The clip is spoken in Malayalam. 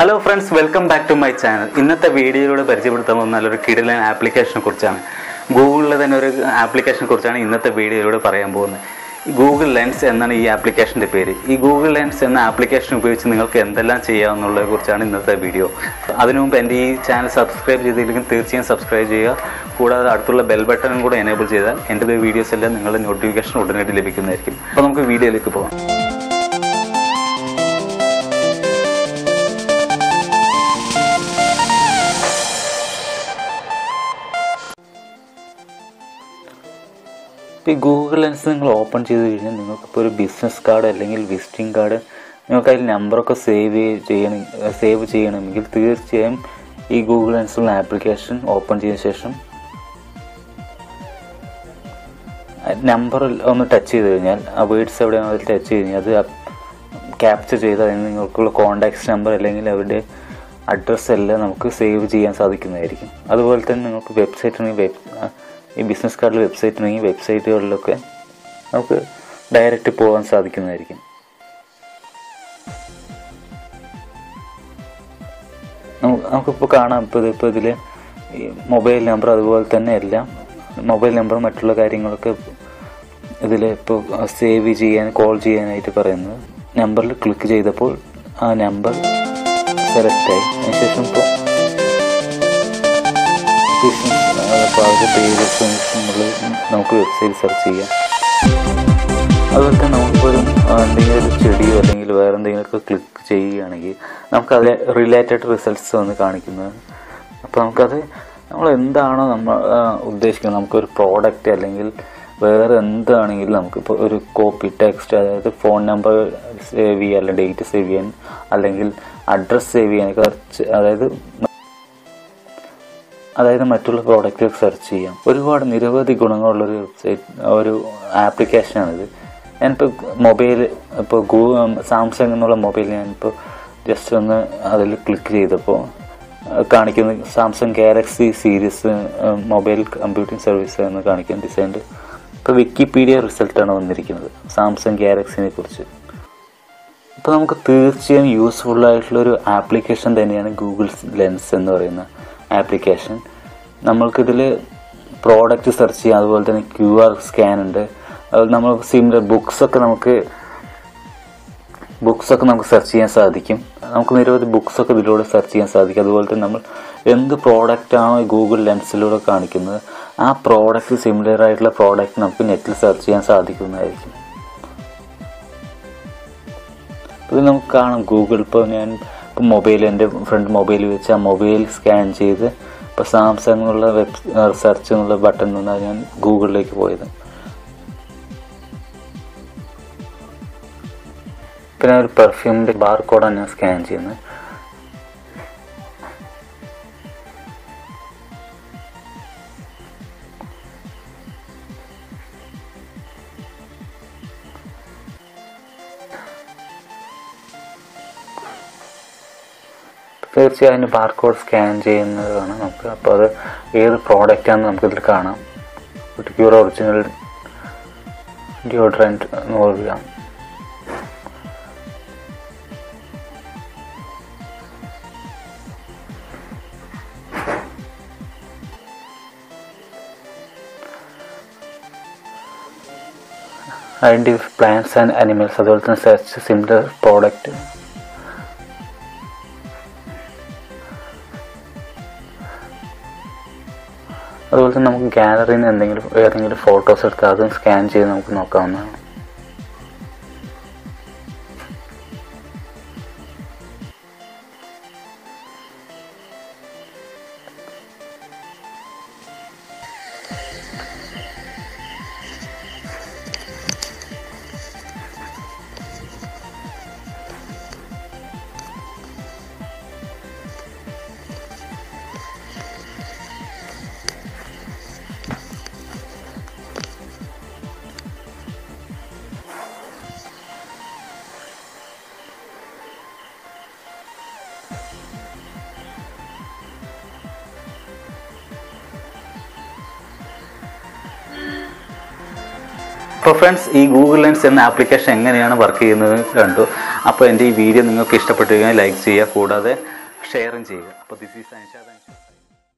hello friends welcome back to my channel ഇന്നത്തെ വീഡിയോയിലൂടെ പരിചയപ്പെടുത്താൻ പോകുന്ന നല്ലൊരു കിടിലൻ ആപ്ലിക്കേഷനെ കുറിച്ചാണ് ഗൂഗിളിലെ തന്നെ ഒരു ആപ്ലിക്കേഷനെ കുറിച്ചാണ് ഇന്നത്തെ വീഡിയോയിലൂടെ പറയാൻ പോകുന്നത് ഗൂഗിൾ ലെൻസ് എന്നാണ് ഈ ആപ്ലിക്കേഷൻ്റെ പേര് ഈ ഗൂഗിൾ ലെൻസ് എന്ന ആപ്ലിക്കേഷൻ ഉപയോഗിച്ച് നിങ്ങൾക്ക് എന്തെല്ലാം ചെയ്യാമെന്നുള്ളതിനെ കുറിച്ചാണ് ഇന്നത്തെ വീഡിയോ അതിനു മുമ്പ് എൻ്റെ ഈ ചാനൽ സബ്സ്ക്രൈബ് ചെയ്തില്ലെങ്കിൽ തീർച്ചയായും സബ്സ്ക്രൈബ് ചെയ്യുക കൂടാതെ അടുത്തുള്ള ബെൽ ബട്ടണും കൂടെ എനേബിൾ ചെയ്താൽ എൻ്റെ വീഡിയോസ് എല്ലാം നിങ്ങളുടെ നോട്ടിഫിക്കേഷൻ ഉടനടി ലഭിക്കുന്നതായിരിക്കും അപ്പോൾ നമുക്ക് വീഡിയോയിലേക്ക് പോകാം ഇപ്പോൾ ഈ ഗൂഗിൾ ലെൻസ് നിങ്ങൾ ഓപ്പൺ ചെയ്ത് കഴിഞ്ഞാൽ നിങ്ങൾക്കിപ്പോൾ ഒരു ബിസിനസ് കാർഡ് അല്ലെങ്കിൽ വിസിറ്റിംഗ് കാർഡ് നിങ്ങൾക്ക് അതിൽ നമ്പറൊക്കെ സേവ് ചെയ്യണം സേവ് ചെയ്യണമെങ്കിൽ തീർച്ചയായും ഈ ഗൂഗിൾ ലെൻസുള്ള ആപ്ലിക്കേഷൻ ഓപ്പൺ ചെയ്ത ശേഷം നമ്പർ ഒന്ന് ടച്ച് ചെയ്ത് കഴിഞ്ഞാൽ ആ വേർഡ്സ് എവിടെയാണോ അതിൽ ടച്ച് ചെയ്ത് കഴിഞ്ഞാൽ അത് ക്യാപ്ചർ ചെയ്ത് അതിന് നിങ്ങൾക്കുള്ള കോൺടാക്ട്സ് നമ്പർ അല്ലെങ്കിൽ അവരുടെ അഡ്രസ്സ് എല്ലാം നമുക്ക് സേവ് ചെയ്യാൻ സാധിക്കുന്നതായിരിക്കും അതുപോലെ തന്നെ നിങ്ങൾക്ക് വെബ്സൈറ്റ് ഉണ്ടെങ്കിൽ വെബ് ഈ ബിസിനസ് കാർഡിൽ വെബ്സൈറ്റ് ഉണ്ടെങ്കിൽ വെബ്സൈറ്റുകളിലൊക്കെ നമുക്ക് ഡയറക്റ്റ് പോകാൻ സാധിക്കുന്നതായിരിക്കും നമുക്ക് നമുക്കിപ്പോൾ കാണാം ഇപ്പോൾ ഇതിപ്പോൾ ഇതിൽ ഈ മൊബൈൽ നമ്പർ അതുപോലെ തന്നെ എല്ലാം മൊബൈൽ നമ്പർ മറ്റുള്ള കാര്യങ്ങളൊക്കെ ഇതിൽ ഇപ്പോൾ സേവ് ചെയ്യാൻ കോൾ ചെയ്യാനായിട്ട് പറയുന്നത് നമ്പറിൽ ക്ലിക്ക് ചെയ്തപ്പോൾ ആ നമ്പർ സെലക്ട് ആയി അതിനുശേഷം ഇപ്പോൾ ബിസിനസ് അപ്പോൾ അവരുടെ പേര് നമ്മൾ നമുക്ക് വെബ്സൈറ്റ് സെർച്ച് ചെയ്യാം അതുപോലെ തന്നെ നമുക്കിപ്പോൾ ഒരു എന്തെങ്കിലും ഒരു ചെടിയോ അല്ലെങ്കിൽ വേറെ എന്തെങ്കിലുമൊക്കെ ക്ലിക്ക് ചെയ്യുകയാണെങ്കിൽ നമുക്ക് അതിലെ റിലേറ്റഡ് റിസൾട്ട്സ് വന്ന് കാണിക്കുന്നത് അപ്പോൾ നമുക്കത് നമ്മൾ എന്താണോ നമ്മൾ ഉദ്ദേശിക്കുന്നത് നമുക്കൊരു പ്രോഡക്റ്റ് അല്ലെങ്കിൽ വേറെ എന്താണെങ്കിലും നമുക്കിപ്പോൾ ഒരു കോപ്പി ടെക്സ്റ്റ് അതായത് ഫോൺ നമ്പർ സേവ് ചെയ്യാൻ അല്ലെങ്കിൽ ഡേറ്റ് സേവ് ചെയ്യാൻ അല്ലെങ്കിൽ അഡ്രസ്സ് സേവ് ചെയ്യാനൊക്കെ അതായത് അതായത് മറ്റുള്ള പ്രോഡക്റ്റുകൾ സെർച്ച് ചെയ്യാം ഒരുപാട് നിരവധി ഗുണങ്ങളുള്ളൊരു വെബ്സൈറ്റ് ഒരു ആപ്ലിക്കേഷനാണിത് ഞാനിപ്പോൾ മൊബൈൽ ഇപ്പോൾ ഗൂ സാംസങ് എന്നുള്ള മൊബൈൽ ഞാനിപ്പോൾ ജസ്റ്റ് ഒന്ന് അതിൽ ക്ലിക്ക് ചെയ്തപ്പോൾ കാണിക്കുന്ന Samsung Galaxy series mobile computing service എന്ന് കാണിക്കുന്ന ഡിസൈൻഡ് ഇപ്പോൾ വിക്കിപീഡിയ റിസൾട്ടാണ് വന്നിരിക്കുന്നത് സാംസങ് ഗാലക്സിനെ കുറിച്ച് ഇപ്പോൾ നമുക്ക് തീർച്ചയായും യൂസ്ഫുൾ ആയിട്ടുള്ളൊരു ആപ്ലിക്കേഷൻ തന്നെയാണ് ഗൂഗിൾ ലെൻസ് എന്ന് പറയുന്ന ആപ്ലിക്കേഷൻ നമ്മൾക്കിതിൽ പ്രോഡക്റ്റ് സെർച്ച് ചെയ്യാം അതുപോലെ തന്നെ ക്യു ആർ സ്കാൻ ഉണ്ട് അതുപോലെ നമ്മൾ സിമിലർ ബുക്സൊക്കെ നമുക്ക് ബുക്സൊക്കെ നമുക്ക് സെർച്ച് ചെയ്യാൻ സാധിക്കും നമുക്ക് നിരവധി ബുക്സൊക്കെ ഇതിലൂടെ സെർച്ച് ചെയ്യാൻ സാധിക്കും അതുപോലെ തന്നെ നമ്മൾ എന്ത് പ്രോഡക്റ്റാണോ ഗൂഗിൾ ലെൻസിലൂടെ കാണിക്കുന്നത് ആ പ്രോഡക്റ്റ് സിമിലർ ആയിട്ടുള്ള പ്രോഡക്റ്റ് നമുക്ക് നെറ്റിൽ സെർച്ച് ചെയ്യാൻ സാധിക്കുന്നതായിരിക്കും ഇത് നമുക്ക് കാണാം ഗൂഗിൾ ഇപ്പോൾ ഞാൻ ഇപ്പോൾ മൊബൈൽ എൻ്റെ ഫ്രണ്ട് മൊബൈൽ വെച്ച് ആ മൊബൈൽ സ്കാൻ ചെയ്ത് ഇപ്പോൾ സാംസങ് എന്നുള്ള വെബ് സെർച്ച് എന്നുള്ള ബട്ടൺ നിന്നാണ് ഞാൻ ഗൂഗിളിലേക്ക് പോയത് പിന്നെ ഒരു പെർഫ്യൂമിൻ്റെ ബാർ കോഡാണ് ഞാൻ സ്കാൻ ചെയ്യുന്നത് തീർച്ചയായും അതിന് ബാർകോഡ് സ്കാൻ ചെയ്യുന്നതാണ് നമുക്ക് അപ്പോൾ അത് ഏത് പ്രോഡക്റ്റാണെന്ന് നമുക്കിതിൽ കാണാം പ്യൂർ ഒറിജിനൽ ഡിയോഡ്രൻറ്റ് നൂറ് gram identify plants and animals അതുപോലെ തന്നെ സെർച്ച് സിമിലർ പ്രോഡക്റ്റ് അതുപോലെ തന്നെ നമുക്ക് ഗാലറിയിൽ നിന്ന് എന്തെങ്കിലും ഏതെങ്കിലും ഫോട്ടോസ് എടുത്ത് അതും സ്കാൻ ചെയ്ത് നമുക്ക് നോക്കാവുന്നതാണ് അപ്പോൾ ഫ്രണ്ട്സ് ഈ ഗൂഗിൾ ലെൻസ് എന്ന ആപ്ലിക്കേഷൻ എങ്ങനെയാണ് വർക്ക് ചെയ്യുന്നത് കണ്ടു അപ്പോൾ എൻ്റെ ഈ വീഡിയോ നിങ്ങൾക്ക് ഇഷ്ടപ്പെട്ടിരിക്കുകയാണെങ്കിൽ ലൈക്ക് ചെയ്യുക കൂടാതെ ഷെയറും ചെയ്യുക അപ്പോൾ ദിസ് ഈസ് അൻഷാദ്